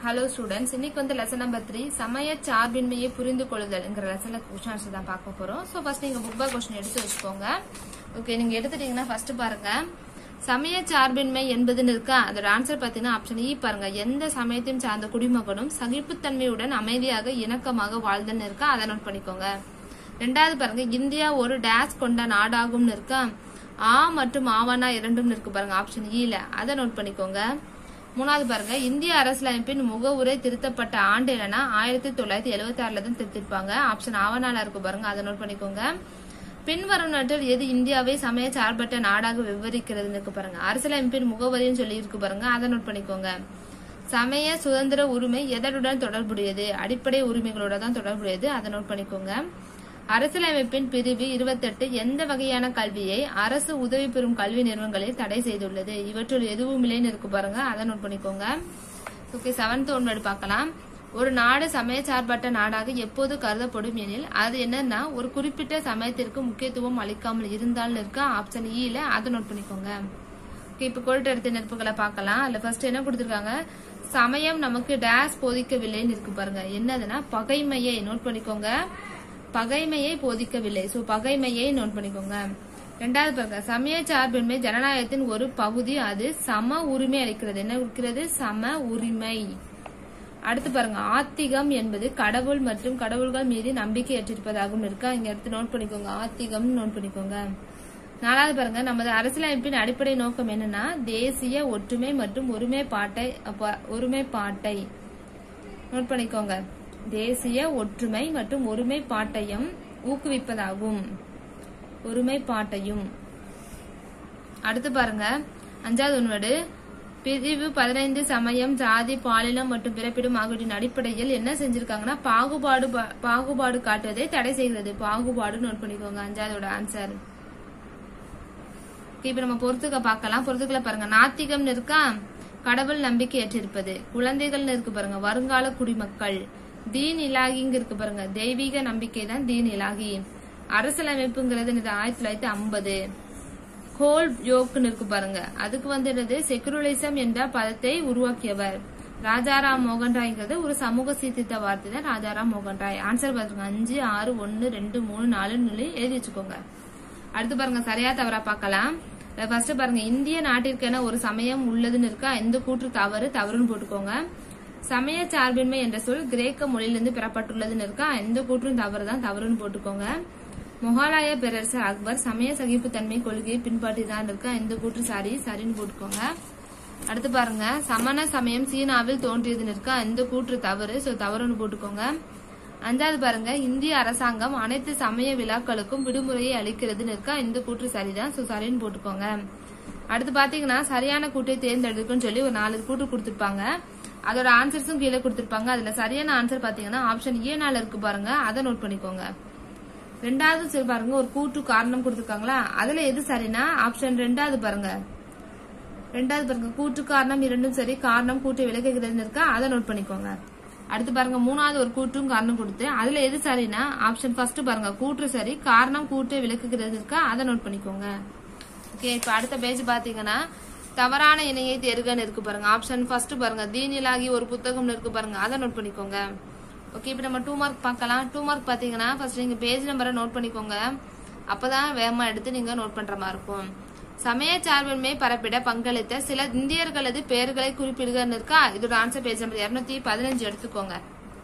hello students இன்னைக்கு வந்து lesson number three சமய சார்பின்மையை புரிந்து கொள்ளுதல்ங்கிற லெசன்ல கொஸ்டின் ஆன்சர் தான் பார்க்க போறோம் ஸோ ஃபர்ஸ்ட் நீங்க புக் பை கொஸ்டின் எடுத்து வச்சுக்கோங்க ஓகே நீங்க எடுத்துட்டீங்கன்னா ஃபர்ஸ்ட் பாருங்க சமய சார்பின்மை என்பதுன்னு இருக்கா அதோட ஆன்சர் பாத்தீங்கன்னா ஆப்ஷன் இ பாருங்க எந்த சமயத்தையும் சார்ந்த குடிமகனும் சகிப்புத்தன்மையுடன் அமைதியாக இணக்கமாக வாழ்தல்னு இருக்கா அதை நோட் பண்ணிக்கோங்க ரெண்டாவது பாருங்க இந்தியா ஒரு டேஷ் கொண்ட நாடாகும்னு இருக்கா ஆ மற்றும் ஆவானா இரண்டும் இருக்கு பாருங்க ஆப்ஷன் ல அதை நோட் பண்ணிக்கோங்க மூணாவது பாருங்க இந்திய அரசியலமைப்பின் முகவுரை திருத்தப்பட்ட ஆண்டு என்னன்னா ஆயிரத்தி தொள்ளாயிரத்தி எழுபத்தி ஆறுல தான் திருத்திருப்பாங்க ஆப்ஷன் ஆவனால இருக்கு பாருங்க அதை நோட் பண்ணிக்கோங்க பின்வருவனற்றில் எது இந்தியாவை சமய சார்பற்ற நாடாக விவரிக்கிறதுன்னு இருக்கு பாருங்க அரசியலமைப்பின் முகவரின்னு சொல்லி இருக்கு பாருங்க அதை நோட் பண்ணிக்கோங்க சமய சுதந்திர உரிமை எதனுடன் தொடர்புடையது அடிப்படை உரிமைகளோட தான் தொடர்புடையது அதை நோட் பண்ணிக்கோங்க அரசியலமைப்பின் பிரிவு இருபத்தெட்டு எந்த வகையான கல்வியை அரசு உதவி பெறும் கல்வி நிறுவனங்களில் தடை செய்துள்ளது இவற்றுள் எதுவும் இல்லைன்னு இருக்கு பாருங்க அதை நோட் பண்ணிக்கோங்க ஓகே செவன்த் ஒன்று பார்க்கலாம் ஒரு நாடு சமய சார்பற்ற நாடாக எப்போது கருதப்படும் எனில் அது என்னன்னா ஒரு குறிப்பிட்ட சமயத்திற்கு முக்கியத்துவம் அளிக்காமல் இருந்தாலும் இருக்க ஆப்ஷன் ல அதை நோட் பண்ணிக்கோங்க ஓகே இப்ப கோடிட்ட நெருப்புகளை பார்க்கலாம் அதுல ஃபர்ஸ்ட் என்ன கொடுத்திருக்காங்க சமயம் நமக்கு டேஸ் போதிக்கவில்லைன்னு இருக்கு பாருங்க என்னதுன்னா பகைமையை நோட் பண்ணிக்கோங்க பகைமையை போதிக்கவில்லை சோ பகைமையை நோட் பண்ணிக்கோங்க ரெண்டாவது பாருங்க சமய சார்பின்மை ஜனநாயகத்தின் ஒரு பகுதி அது சம உரிமை அளிக்கிறது என்ன இருக்கிறது சம உரிமை அடுத்து பாருங்க ஆத்திகம் என்பது கடவுள் மற்றும் கடவுள்கள் மீது நம்பிக்கை ஏற்றிருப்பதாகவும் இருக்கா இங்க எடுத்து நோட் பண்ணிக்கோங்க ஆத்திகம் நோட் பண்ணிக்கோங்க நாலாவது பாருங்க நமது அரசியலமைப்பின் அடிப்படை நோக்கம் என்னன்னா தேசிய ஒற்றுமை மற்றும் ஒருமைப்பாட்டை அப்ப- ஒருமைப்பாட்டை நோட் பண்ணிக்கோங்க தேசிய ஒற்றுமை மற்றும் ஒருமைப்பாட்டையும் ஊக்குவிப்பதாகும் ஒருமைப்பாட்டையும் அடுத்து பாருங்க அஞ்சாவது ஒன்வடு பிரிவு பதினைந்து சமயம் ஜாதி பாலினம் மற்றும் பிறப்பிடம் ஆகியவற்றின் அடிப்படையில் என்ன செஞ்சிருக்காங்கன்னா பாகுபாடு பா- பாகுபாடு காட்டுவதை தடை செய்கிறது பாகுபாடு நோட் பண்ணிக்கோங்க அஞ்சாவதோட ஆன்சர் இப்ப நம்ம பொறுத்துக்க பார்க்கலாம் பொறுத்துக்களை பாருங்க நாத்திகம்னு இருக்கா கடவுள் நம்பிக்கை ஏற்றிருப்பது குழந்தைகள்னு இருக்கு பாருங்க வருங்கால குடிமக்கள் தீன் இலாகிங்க இருக்கு பாருங்க தெய்வீக நம்பிக்கை தான் தீன் இலாகி அரசியலமைப்புங்கிறது என்னது ஆயிரத்தி தொள்ளாயிரத்தி ஐம்பது ஹோல் யோக்குன்னு இருக்கு பாருங்க அதுக்கு வந்து என்னது செக்குலரிசம் என்ற பதத்தை உருவாக்கியவர் ராஜாராம் மோகன் ராய்ங்கிறது ஒரு சமூக சீர்திருத்த வார்த்தை தான் ராஜாராம் மோகன் ராய் ஆன்சர் பாருங்க அஞ்சு ஆறு ஒன்னு ரெண்டு மூணு நாலுன்னு சொல்லி எழுதி வச்சுக்கோங்க அடுத்து பாருங்க சரியா தவறா பார்க்கலாம் ஃபர்ஸ்ட் பாருங்க இந்திய நாட்டிற்கென ஒரு சமயம் உள்ளதுன்னு இருக்கா எந்த கூற்று தவறு தவறுன்னு போட்டுக்கோங்க சமய சார்பின்மை என்ற சொல் கிரேக்க மொழியிலிருந்து பெறப்பட்டுள்ளதுன்னு இருக்கா எந்த கூற்றும் தவறு தான் தவறுன்னு போட்டுக்கோங்க முகலாய பேரரசர் அக்பர் சமய சகிப்புத்தன்மை கொள்கையை பின்பற்றிதான் இருக்கா எந்த கூற்று சரி சரின்னு போட்டுக்கோங்க அடுத்து பாருங்க சமண சமயம் சீனாவில் தோன்றியதுன்னு இருக்கா எந்த கூற்று தவறு சோ தவறுன்னு போட்டுக்கோங்க அஞ்சாவது பாருங்க இந்திய அரசாங்கம் அனைத்து சமய விழாக்களுக்கும் விடுமுறையை அளிக்கிறதுன்னு இருக்கா இந்த கூற்று சரிதான் சோ சரின்னு போட்டுக்கோங்க அடுத்து பாத்தீங்கன்னா சரியான கூட்டை தேர்ந்தெடுக்குன்னு சொல்லி ஒரு நாலு கூட்டு கொடுத்திருப்பாங்க அதோட ஆன்சர்ஸும் கீழே கொடுத்திருப்பாங்க அதுல சரியான ஆன்சர் பாத்தீங்கன்னா ஆப்ஷன் ஏ நாள் இருக்கு பாருங்க அதை நோட் பண்ணிக்கோங்க ரெண்டாவது சரி பாருங்க ஒரு கூட்டு காரணம் கொடுத்திருக்காங்களா அதுல எது சரினா ஆப்ஷன் ரெண்டாவது பாருங்க ரெண்டாவது பாருங்க கூட்டு காரணம் இரண்டும் சரி காரணம் கூட்டு விளக்குகிறதுன்னு இருக்கா அதை நோட் பண்ணிக்கோங்க அடுத்து பாருங்க மூணாவது ஒரு கூட்டும் காரணம் கொடுத்து அதுல எது சரினா ஆப்ஷன் ஃபர்ஸ்ட் பாருங்க கூற்று சரி காரணம் கூட்டு விளக்குகிறது இருக்கா அதை நோட் பண்ணிக்கோங்க ஓகே இப்ப அடுத்த பேஜ் பாத்தீங்கன்னா தவறான இணையை தேர்கன்னு இருக்கு பாருங்க ஆப்ஷன் ஃபர்ஸ்ட் பாருங்க தீனிலாகி ஒரு புத்தகம்னு இருக்கு பாருங்க அதை நோட் பண்ணிக்கோங்க ஓகே இப்ப நம்ம டூ மார்க் பார்க்கலாம் டூ மார்க் பாத்தீங்கன்னா ஃபர்ஸ்ட் நீங்க பேஜ் நம்பரை நோட் பண்ணிக்கோங்க அப்பதான் வேகமா எடுத்து நீங்க நோட் பண்ற மாதிரி இருக்கும் சமய சார்பின்மை பரப்பிட பங்களித்த சில இந்தியர்களது பெயர்களை குறிப்பிடுகன்னு இருக்கா இதோட ஆன்சர் பேஜ் நம்பர் இருநூத்தி பதினஞ்சு எடுத்துக்கோங்க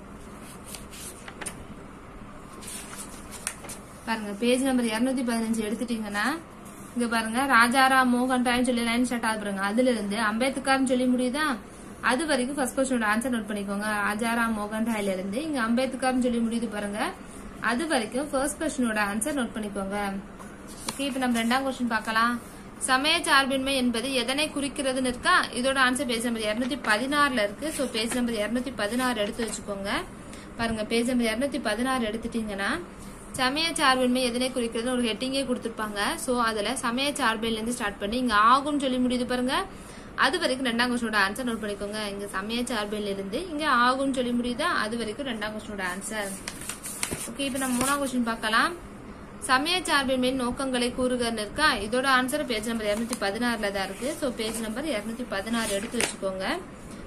பாருங்க பேஜ் நம்பர் இருநூத்தி பதினஞ்சு எடுத்துட்டீங்கன்னா இங்க பாருங்க ராஜாராம் மோகன் ராய்னு சொல்லி லைன் ஸ்டார்ட் ஆகுது பாருங்க அதுல இருந்து அம்பேத்கர்னு சொல்லி முடியுதா அது வரைக்கும் ஃபர்ஸ்ட் கொஸ்டினோட ஆன்சர் நோட் பண்ணிக்கோங்க ராஜாராம் மோகன் ராய்ல இருந்து இங்க அம்பேத்கர்னு சொல்லி முடியுது பாருங்க அது வரைக்கும் ஃபர்ஸ்ட் கொஸ்டினோட ஆன்சர் நோட் பண்ணிக்கோங்க ஓகே இப்ப நம்ம ரெண்டாம் கொஸ்டின் பார்க்கலாம் சமய சார்பின்மை என்பது எதனை குறிக்கிறதுன்னு இருக்கா இதோட ஆன்சர் பேஜ் நம்பர் இருநூத்தி பதினாறுல இருக்கு சோ பேஜ் நம்பர் இருநூத்தி பதினாறு எடுத்து வச்சுக்கோங்க பாருங்க பேஜ் நம்பர் இருநூத்தி பதினாறு எடுத்துட்டீங்கன்னா சமய சார்பின்மை எதனை குறிக்கிறது ஒரு ஹெட்டிங்கே கொடுத்திருப்பாங்க சோ அதுல சமய சார்பின்ல இருந்து ஸ்டார்ட் பண்ணி இங்க ஆகும் சொல்லி முடியுது பாருங்க அது வரைக்கும் ரெண்டாம் கொஸ்டினோட ஆன்சர் நோட் பண்ணிக்கோங்க இங்க சமய சார்பின்ல இருந்து இங்க ஆகும் சொல்லி முடியுதா அது வரைக்கும் ரெண்டாம் கொஸ்டினோட ஆன்சர் ஓகே இப்ப நம்ம மூணாம் கொஸ்டின் பார்க்கலாம் சமய சார்பின்மையின் நோக்கங்களை கூறுகன்னு இருக்கா இதோட ஆன்சர் பேஜ் நம்பர் இருநூத்தி பதினாறுல தான் இருக்கு சோ பேஜ் நம்பர் இருநூத்தி பதினாறு எடுத்து வச்சுக்கோங்க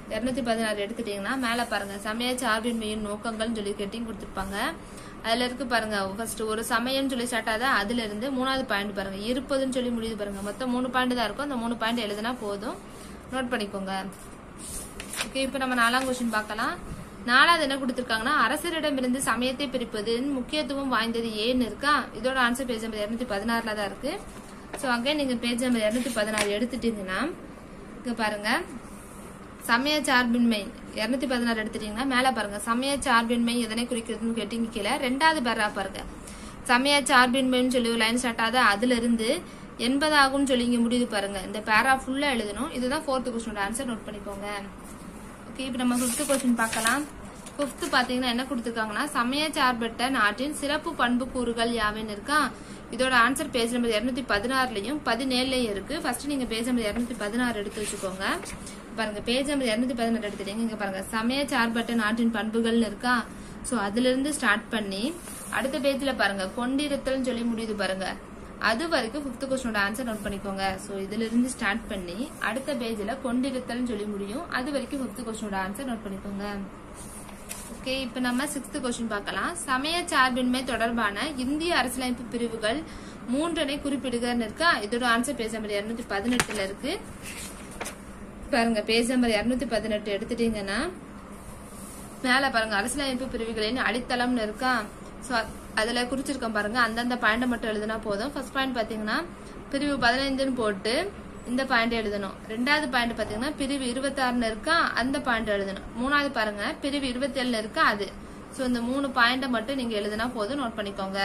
இருநூத்தி பதினாறு எடுத்துட்டீங்கன்னா மேல பாருங்க சமய சார்பின்மையின் நோக்கங்கள்னு சொல்லி கெட்டிங் கொடுத்துருப்பாங்க அதுல இருக்கு பாருங்க ஃபர்ஸ்ட் ஒரு சமயம்னு சொல்லி ஸ்டார்ட் ஆகுது அதுல இருந்து மூணாவது பாயிண்ட் பாருங்க இருப்பதுன்னு சொல்லி முடியுது பாருங்க மொத்தம் மூணு பாயிண்ட் தான் இருக்கும் அந்த மூணு பாயிண்ட் எழுதுனா போதும் நோட் பண்ணிக்கோங்க ஓகே இப்போ நம்ம நாலாம் கொஸ்டின் பார்க்கலாம் நாலாவது என்ன கொடுத்துருக்காங்கன்னா அரசரிடமிருந்து சமயத்தை பிரிப்பதின் முக்கியத்துவம் வாய்ந்தது ஏன்னு இருக்கா இதோட ஆன்சர் பேஜ் நம்பர் இருநூத்தி பதினாறுல தான் இருக்கு ஸோ அங்கே நீங்க பேஜ் நம்பர் இருநூத்தி பதினாறு எடுத்துட்டீங்கன்னா இங்க பாருங்க சமய சார்பின்மை இருநூத்தி பதினாறு எடுத்துட்டீங்கன்னா மேல பாருங்க சமய சார்பின்மை எதனை குறிக்கிறதுன்னு கேட்டீங்க கீழே ரெண்டாவது பேரா பாருங்க சமய சார்பின்மைன்னு சொல்லி ஒரு லைன் ஸ்டார்ட் ஆகுது அதுல இருந்து எண்பதாகும்னு சொல்லி இங்க முடியுது பாருங்க இந்த பேரா ஃபுல்லா எழுதணும் இதுதான் ஃபோர்த் கொஸ்டினோட ஆன்சர் நோட் பண்ணிக்கோங்க ஓகே இப்போ நம்ம ஃபிஃப்த் கொஸ்டின் பார்க்கலாம் ஃபிஃப்த் பாத்தீங்கன்னா என்ன கொடுத்துருக்காங்கன்னா சமய சார்பற்ற நாட்டின் சிறப்பு பண்பு கூறுகள் யாவைன்னு இருக்கா இதோட ஆன்சர் பேஜ் நம்பர் இருநூத்தி பதினாறுலயும் பதினேழுலயும் இருக்கு ஃபர்ஸ்ட் நீங்க பேஜ் நம்பர் இருநூத்தி பதினாறு எடுத்து வச்சுக்கோங்க பாருங்க பேஜ் நம்பர் இருநூத்தி பதினாறு எடுத்துட்டீங்க இங்க பாருங்க சமய சார்பற்ற நாட்டின் பண்புகள்னு இருக்கா சோ அதுல இருந்து ஸ்டார்ட் பண்ணி அடுத்த பேஜ்ல பாருங்க கொண்டிருத்தல்னு சொல்லி முடியுது பாருங்க அது வரைக்கும் ஃபிஃப்த் கொஸ்டினோட ஆன்சர் நோட் பண்ணிக்கோங்க சோ இதுல இருந்து ஸ்டார்ட் பண்ணி அடுத்த பேஜ்ல கொண்டிருத்தல்னு சொல்லி முடியும் அது வரைக்கும் ஃபிஃப்த் கொஸ்டினோட ஆன்சர் நோட் பண்ணிக்கோங்க ஓகே இப்போ நம்ம சிக்ஸ்த் கொஸ்டின் பார்க்கலாம் சமய சார்பின்மை தொடர்பான இந்திய அரசியலமைப்பு பிரிவுகள் மூன்றனை குறிப்பிடுகன்னு இருக்கா இதோட ஆன்சர் பேஜ் நம்பர் இருநூத்தி பதினெட்டுல இருக்கு பாருங்க பேஜ் நம்பர் இருநூத்தி பதினெட்டு எடுத்துட்டீங்கன்னா மேல பாருங்க அரசியலமைப்பு பிரிவுகளின் அடித்தளம்னு இருக்கா சோ அதுல குறிச்சிருக்கோம் பாருங்க அந்தந்த பாயிண்ட் மட்டும் எழுதினா போதும் ஃபர்ஸ்ட் பாயிண்ட் பாத்தீங்கன்னா பிரிவு பதினைந்துன்னு போட்டு இந்த பாயிண்ட் எழுதணும் ரெண்டாவது பாயிண்ட் பாத்தீங்கன்னா பிரிவு இருபத்தாறுன்னு இருக்கா அந்த பாயிண்ட் எழுதணும் மூணாவது பாருங்க பிரிவு இருபத்தி ஏழுல இருக்கா அது சோ இந்த மூணு பாயிண்ட மட்டும் நீங்க எழுதினா போதும் நோட் பண்ணிக்கோங்க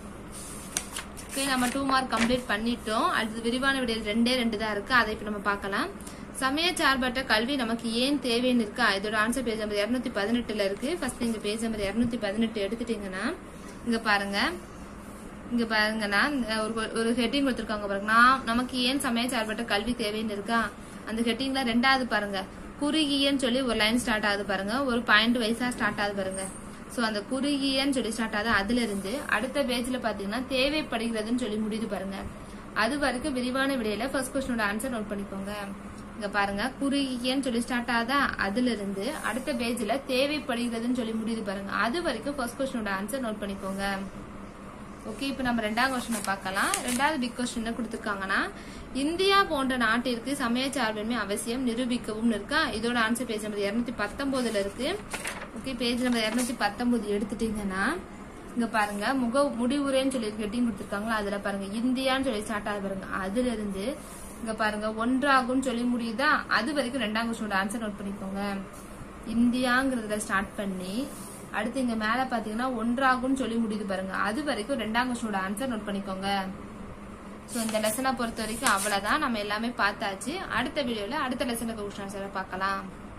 ஓகே நம்ம டூ மார்க் கம்ப்ளீட் பண்ணிட்டோம் அடுத்து விரிவான விடையில் ரெண்டே ரெண்டு தான் இருக்கு அதை இப்ப நம்ம பார்க்கலாம் சமய சார்பற்ற கல்வி நமக்கு ஏன் தேவைன்னு இருக்கா இதோட ஆன்சர் பேஜ் நம்பர் இருநூத்தி பதினெட்டுல இருக்கு ஃபர்ஸ்ட் நீங்க பேஜ் நம்பர் இருநூத்தி பதினெட்டு எடுத்துட்டீங்கன்னா இங்க பாருங்க இங்க பாருங்கன்னா இந்த ஒரு ஒரு ஹெட்டிங் கொடுத்திருக்காங்க பாருங்க நான் நமக்கு ஏன் சமய சார்பற்ற கல்வி தேவைன்னு இருக்கா அந்த ஹெட்டிங்ல ரெண்டாவது பாருங்க குறுகியன்னு சொல்லி ஒரு லைன் ஸ்டார்ட் ஆகுது பாருங்க ஒரு பாயிண்ட் வைஸா ஸ்டார்ட் ஆகுது பாருங்க சோ அந்த குறுகியன்னு சொல்லி ஸ்டார்ட் ஆகுது அதுல இருந்து அடுத்த பேஜ்ல பாத்தீங்கன்னா தேவைப்படுகிறதுன்னு சொல்லி முடியுது பாருங்க அது வரைக்கும் விரிவான விடையில ஃபர்ஸ்ட் கொஸ்டினோட ஆன்சர் நோட் பண்ணிக்கோங்க இங்க பாருங்க குறுகியன்னு சொல்லி ஸ்டார்ட் ஆகுதா அதுல இருந்து அடுத்த பேஜ்ல தேவைப்படுகிறதுன்னு சொல்லி முடியுது பாருங்க அது வரைக்கும் ஃபர்ஸ்ட் கொஸ்டினோட ஆன்சர் நோட் பண்ணிக்கோங்க ஓகே இப்போ நம்ம ரெண்டாவது கொஸ்டினை பார்க்கலாம் ரெண்டாவது பிக் கொஸ்டின் என்ன கொடுத்துருக்காங்கன்னா இந்தியா போன்ற நாட்டிற்கு சமய சார்பின்மை அவசியம் நிரூபிக்கவும் இருக்கா இதோட ஆன்சர் பேஜ் நம்பர் இருநூத்தி பத்தொன்பதுல இருக்கு ஓகே பேஜ் நம்பர் இருநூத்தி பத்தொன்பது எடுத்துட்டீங்கன்னா இங்க பாருங்க முக முடிவுரைன்னு சொல்லி கெட்டிங் கொடுத்துருக்காங்களா அதுல பாருங்க இந்தியான்னு சொல்லி ஸ்டார்ட் ஆகுது பாருங்க அதுல இருந்து இங்க பாருங்க ஒன்றாகும் சொல்லி முடியுதா அது வரைக்கும் ரெண்டாம் கொஸ்டினோட ஆன்சர் நோட் பண்ணிக்கோங்க இந்தியாங்கிறதுல ஸ்டார்ட் பண்ணி அடுத்து இங்க மேல பாத்தீங்கன்னா ஒன்றாகும்னு சொல்லி முடியுது பாருங்க அது வரைக்கும் ரெண்டாம் கொஸ்டினோட ஆன்சர் நோட் பண்ணிக்கோங்க சோ இந்த லெசனை பொறுத்த வரைக்கும் அவ்வளவுதான் நம்ம எல்லாமே பார்த்தாச்சு அடுத்த வீடியோல அடுத்த லெசனுக்கு கொஸ்டின் ஆன்சரை பார்க்கலாம்